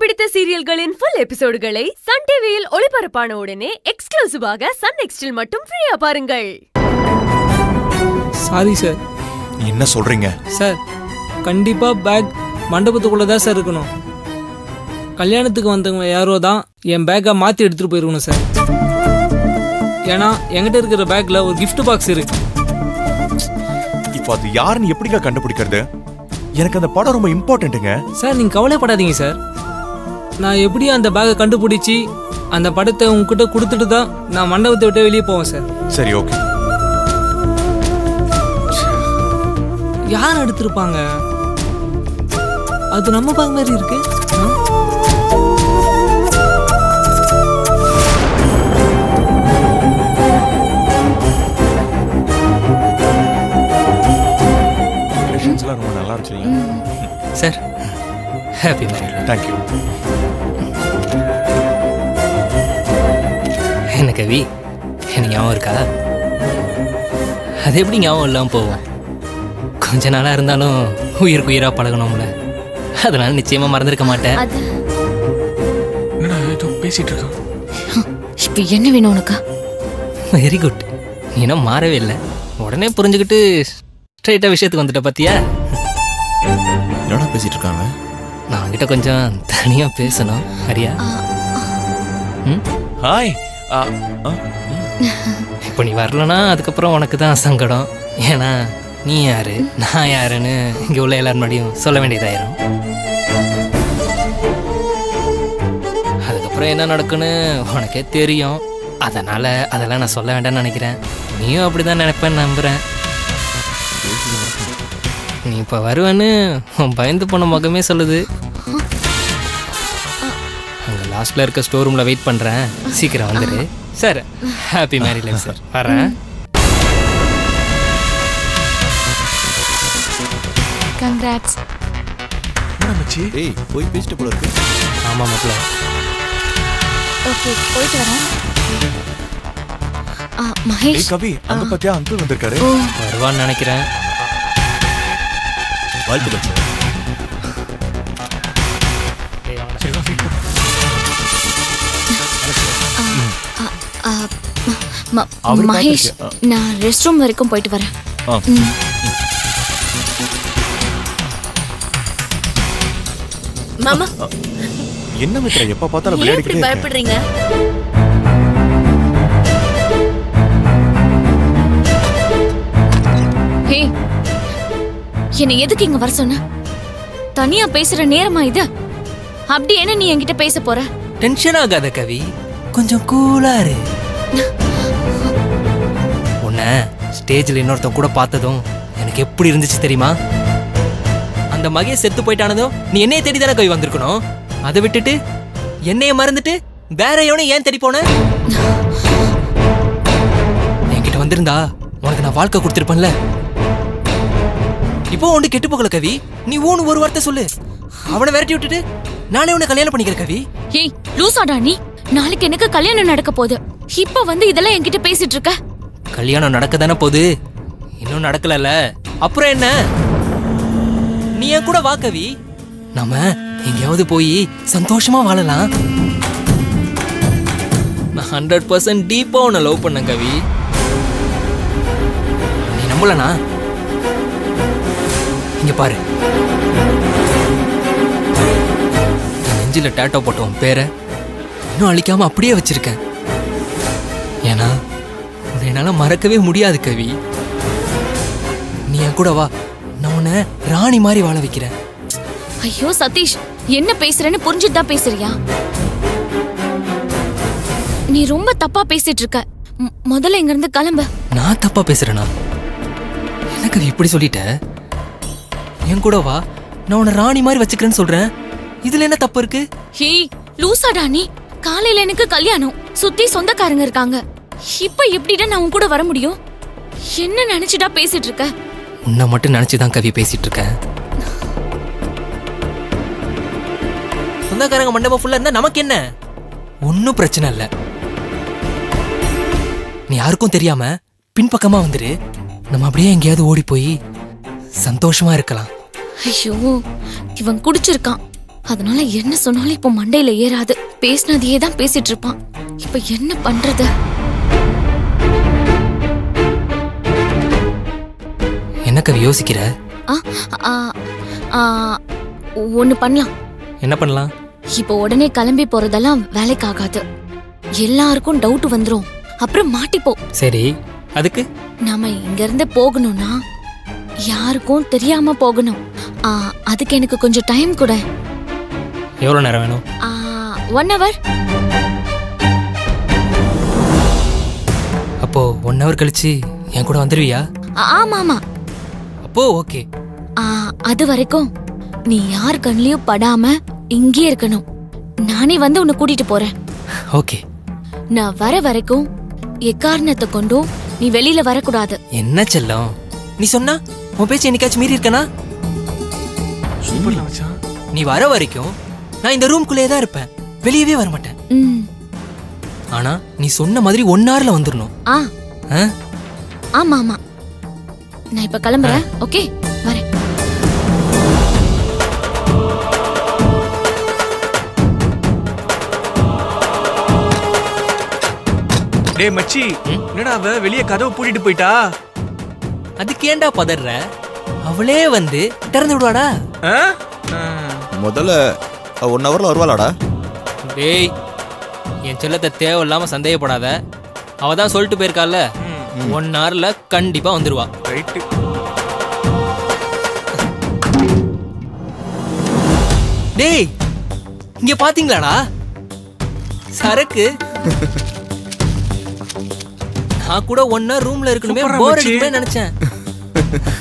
பிடித்த சீரியல்களின் full எபிசோடுகளை Sun டிவியில் ஒளிபரப்பான உடனே எக்ஸ்க்ளூசிவாக சன் நெக்ஸ்டில் மட்டும் ஃப்ரீயா பாருங்கள் சாரி சார் என்ன சொல்றீங்க சார் கண்டிப்பாக பேக் மண்டபத்துக்குள்ளே தான் சார் இருக்கணும் கல்யாணத்துக்கு வந்தவங்க யாரோ தான் என் பேக்கை மாற்றி எடுத்துகிட்டு போயிருக்கணும் சார் ஏன்னா என்கிட்ட இருக்கிற பேக்கில் ஒரு gift பாக்ஸ் இருக்கு இப்போ அது யாருன்னு எப்படிங்க கண்டுபிடிக்கிறது எனக்கு அந்த படம் ரொம்ப இம்பார்ட்டன்ட்டுங்க சார் நீங்கள் கவலைப்படாதீங்க சார் நான் எப்படியும் அந்த பேக்கை கண்டுபிடிச்சி அந்த படத்தை உங்ககிட்ட கொடுத்துட்டு தான் நான் மண்டபத்தை விட்டு வெளியே போவேன் சார் சரி ஓகே யார் எடுத்திருப்பாங்க அது நம்ம பேக் மாதிரி இருக்கு ஆ? டெக்கரேஷன்ஸ்லாம் ரொம்ப நல்லா இருந்துச்சு சார் ஹாப்பி மேரிட் தேங்க்யூ என்ன கவி எனக்கு ஞாபகம் இருக்கா அது எப்படி ஞாபகம் இல்லாமல் போவோம் கொஞ்ச நாளாக இருந்தாலும் உயிருக்கு உயிராக பழகணும்ல அதனால நிச்சயமாக மறந்துருக்க மாட்டேன் என்னடா ஏதோ பேசிட்டு இருக்கான் இப்ப என்ன வேணும் உனக்கு வெரி குட் நீ இன்னும் மாறவே இல்லை உடனே புரிஞ்சுக்கிட்டு ஸ்ட்ரைட்டாக விஷயத்துக்கு வந்துட்ட பார்த்தியா என்னடா பேசிட்டு இருக்காங்க நான் உன்கிட்ட கொஞ்சம் தனியாக பேசணும் ஹரியா ம் ஹாய் இப்போ நீ வரலனா அதுக்கப்புறம் உனக்கு தான் சங்கடம் ஏன்னா நீ யாரு நான் யாருன்னு இங்கே உள்ள எல்லார் முன்னாடியும் சொல்ல வேண்டியதாயிரும் அதுக்கப்புறம் என்ன நடக்குன்னு உனக்கே தெரியும் அதனால அதெல்லாம் நான் சொல்ல வேண்டாம்னு நினைக்கிறேன் நீயும் அப்படிதான் நினைப்பேன்னு நம்புறேன் நீ இப்போ வருவேன்னு உன் பயந்து போன முகமே சொல்லுது அங்கே லாஸ்ட்ல இருக்க ஸ்டோர் ரூம்ல வெயிட் பண்றேன் சீக்கிரம் வந்துரு sir happy married life sir வரேன் கங்க்ராட்ஸ் என்ன மச்சி ஏய் போய் பேசிட்டு போல இருக்கு ஆமா மாப்பிள்ள ஓகே போயிட்டு வரேன் ஆ, ஏய் மகேஷ் கவி அங்க பாத்தியா அங்கிள் வந்திருக்காரு ஓ வருவான்னு நினைக்கிறேன் வாழ்த்துக்கள் சார் சரி வா வெயிட் பண்ணு ஆ, ம- அவரு மகேஷ் பார்த்திருக்கேன். நான் ரெஸ்ட் ரூம் வரைக்கும் போயிட்டு வரேன் ஆ. ம். மாமா என்ன மித்ரா எப்ப பார்த்தாலும் ஏன் இப்படி விளையாடிக்கிட்டே இருக்க பயப்படுறீங்க ஹே என்னை எதுக்கு இங்க வர சொன்ன தனியா பேசுற நேரமா இது அப்படி என்ன நீ என்கிட்ட பேச போற டென்ஷன் ஆகாத கவி கொஞ்சம் கூலா இரு உன்னை ஸ்டேஜில் இன்னொருத்தன் கூட பார்த்ததும் எனக்கு எப்படி இருந்துச்சு தெரியுமா அந்த மகேஷ் செத்து போயிட்டானதும் நீ என்னைய தேடி தானே கவி வந்திருக்கணும் அதை விட்டுட்டு என்னைய மறந்துட்டு வேற எவனை ஏன் தேடி போன என்கிட்ட வந்திருந்தா உனக்கு நான் வாழ்க்கை கொடுத்துருப்பேன்ல இப்போ ஒன்று கெட்டு போகல கவி நீ ஊன்னு ஒரு வார்த்தை சொல்லு அவனை விரட்டி விட்டுட்டு நானே உன்னை கல்யாணம் பண்ணிக்கிறேன் கவி ஏய் லூசாடா நீ நாளைக்கு எனக்கு கல்யாணம் நடக்க போகுது இப்ப வந்து இதெல்லாம் என்கிட்ட பேசிட்டு இருக்க கல்யாணம் நடக்க தானே போகுது இன்னும் நடக்கலல்ல அப்புறம் என்ன நீ என் கூட வா கவி நாம எங்கேயாவது போய் சந்தோஷமா வாழலாம் நான் ஹண்ட்ரட் பர்சன்ட் டீப்பா உன்னை லவ் பண்ண கவி நீ நம்பலனா இங்க பாரு என் நெஞ்சில டேட்டோ போட்ட உன் பேரை இன்னும் அழிக்காம அப்படியே வச்சிருக்கேன் ஏன்னா உன்னை என்னால மறக்கவே முடியாது கவி நீ என் கூட வா நான் உன்னை ராணி மாதிரி வாழ வைக்கிறேன் ஐயோ சதீஷ் என்ன பேசுறேன்னு புரிஞ்சுட்டு தான் பேசுறியா நீ ரொம்ப தப்பா பேசிட்டு இருக்க மொ- முதல்ல இங்க இருந்து கிளம்பு நான் தப்பா பேசுறேனா எனக்கு அது இப்படி சொல்லிட்ட என் கூட வா நான் உன்னை ராணி மாதிரி வச்சுக்கிறேன்னு சொல்றேன் இதுல என்ன தப்பு இருக்கு ஹே லூசாடா நீ காலையில எனக்கு கல்யாணம் சுத்தி சொந்தக்காரங்க இருக்காங்க இப்ப எப்படிடா நான் உன் கூட வர முடியும் என்ன நினைச்சுடா பேசிட்டு இருக்க உன்னை மட்டும் நினைச்சுதான் கவி பேசிட்டு இருக்கேன் சொந்தக்காரங்க மண்டபம் ஃபுல்லா இருந்தா நமக்கு என்ன ஒன்னும் பிரச்சனை இல்ல நீ யாருக்கும் தெரியாம பின்பக்கமா வந்துரு நம்ம அப்படியே எங்கேயாவது ஓடி போய் சந்தோஷமா இருக்கலாம் ஐயோ இவன் குடிச்சிருக்கான் அதனால என்ன சொன்னாலும் இப்ப மண்டையில ஏறாது பேசினதையே தான் பேசிட்டு இருப்பான் இப்ப என்ன பண்றது என்ன கவி யோசிக்கிற ஆ, ஆ, ஆ, ஒண்ணு பண்ணலாம் என்ன பண்ணலாம் இப்போ உடனே கிளம்பி போறதெல்லாம் வேலைக்கு ஆகாது எல்லாருக்கும் டவுட் வந்துரும் அப்புறம் மாட்டிப்போம் சரி அதுக்கு நாம இங்க இருந்து போகணும்னா யாருக்கும் தெரியாம போகணும் ஆ, அதுக்கு எனக்கு கொஞ்சம் டைம் கூட எவ்வளோ நேரம் வேணும் ஒன் ஹவர் அப்போ ஒன் ஹவர் கழிச்சு என் கூட வந்துருவியா ஆமா ஆமா அப்போ ஓகே ஆ, அது வரைக்கும் நீ யார் கண்லயும் படாம இங்கே இருக்கணும் நானே வந்து உன்னை கூட்டிட்டு போறேன் ஓகே நான் வர வரைக்கும் எக்காரணத்தை கொண்டும் நீ வெளியில வரக்கூடாது என்ன செல்லம் நீ சொன்னா உன் பேச்சு என்னைக்காச்சும் மீறி இருக்கனா சூப்பர்ல மச்சான் நீ வர வரைக்கும் நான் இந்த ரூம்குள்ளேயே தான் இருப்பேன் வெளியவே வர மாட்டேன் ம் ஆனா நீ சொன்ன மாதிரி ஒன் ஹவர்ல வந்துடணும் ஆ ஆ? ஆமா ஆமா நான் இப்ப கிளம்புறேன் ஓகே வரேன் டேய் மச்சி என்னடா அவ வெளிய கதவை பூட்டிட்டு போயிட்டா அதுக்கு ஏன்டா பதற அவளே வந்து திறந்து விடுவாடா ஆ? ஆ. முதல்ல ஒன் ஹவர்ல வருவாளாடா டேய் என் செல்லத்தை தேவையில்லாம சந்தேகப்படாத அவ தான் சொல்லிட்டு போயிருக்கால ஒன் ஹவர்ல கண்டிப்பா வந்துருவா ரைட்டு டேய் இங்க பாத்தீங்களாடா சரக்கு நான் கூட ஒன்னா ரூம்ல இருக்கணுமே சூப்பரா போர் மச்சி. அடிக்குமே நினைச்சேன்